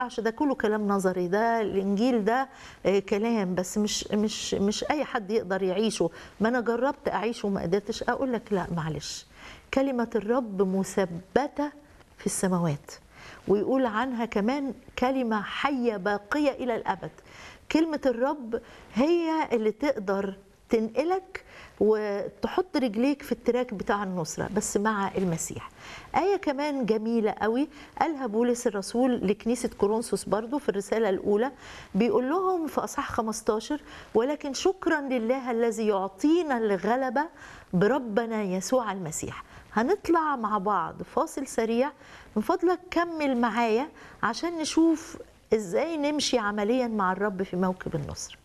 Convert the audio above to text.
ينفعش ده كله كلام نظري ده الانجيل ده آه، كلام بس مش مش مش اي حد يقدر يعيشه ما انا جربت اعيشه وما قدرتش اقول لك لا معلش كلمه الرب مثبته في السماوات ويقول عنها كمان كلمه حيه باقيه الى الابد كلمه الرب هي اللي تقدر تنقلك وتحط رجليك في التراك بتاع النصرة بس مع المسيح آية كمان جميلة قوي قالها بولس الرسول لكنيسة كورنثوس برضو في الرسالة الأولى بيقول لهم في أصحاح 15 ولكن شكرا لله الذي يعطينا الغلبة بربنا يسوع المسيح هنطلع مع بعض فاصل سريع من فضلك كمل معايا عشان نشوف ازاي نمشي عمليا مع الرب في موكب النصر